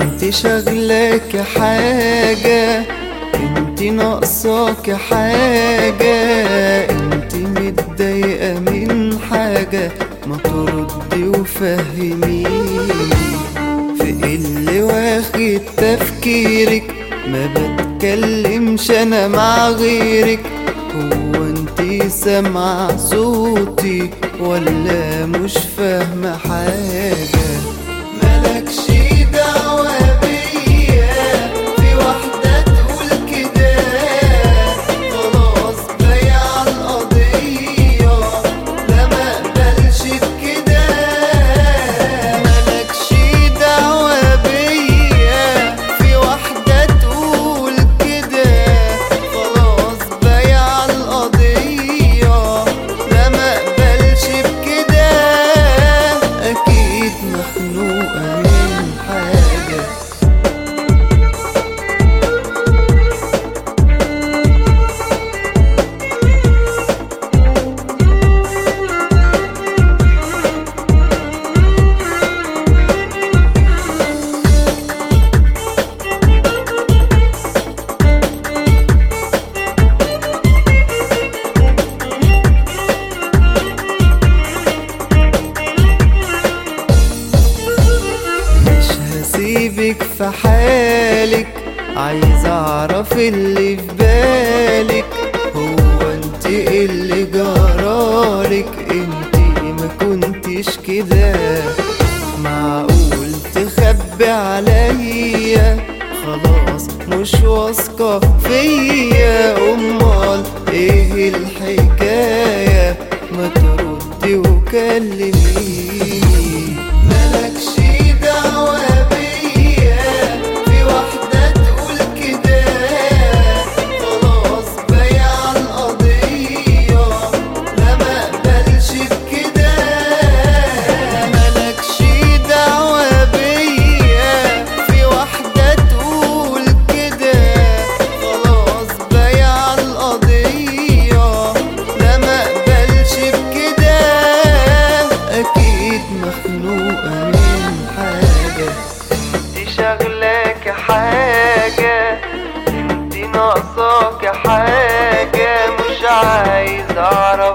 انت شغلاك حاجة انت ناقصاك حاجة انت متضايقة من حاجة ما تردي وفهميني في اللي واخد تفكيرك ما بتكلمش انا مع غيرك هو انتي سامعة صوتي ولا مش فاهمة حاجة ملكش دعوة بيا في واحدة تقول كده خلاص بايع القضية لا مقبلش بكده ملكش دعوة بيا في واحدة تقول كده خلاص بايع القضية لا مقبلش بكده أكيد مخنوقة من حاجة مش هسيبك في حالك عايز اعرف اللي في بالك هو انت اللي جرالك انت ما كنتش كده معقول تخبي عليا خلاص مش واثقة فيا امال ايه الحكاية ما تردي وكلميني ملكش دعوة بيا في واحدة تقول كده خلاص بايع القضية لا مقبلش بكده ملكش دعوة بيا في واحدة تقول كده خلاص بايع القضية لا مقبلش بكده أكيد مخنوقة من حاجة انت شغلاك حاجة انت ناقصاك حاجة مش عايز اعرف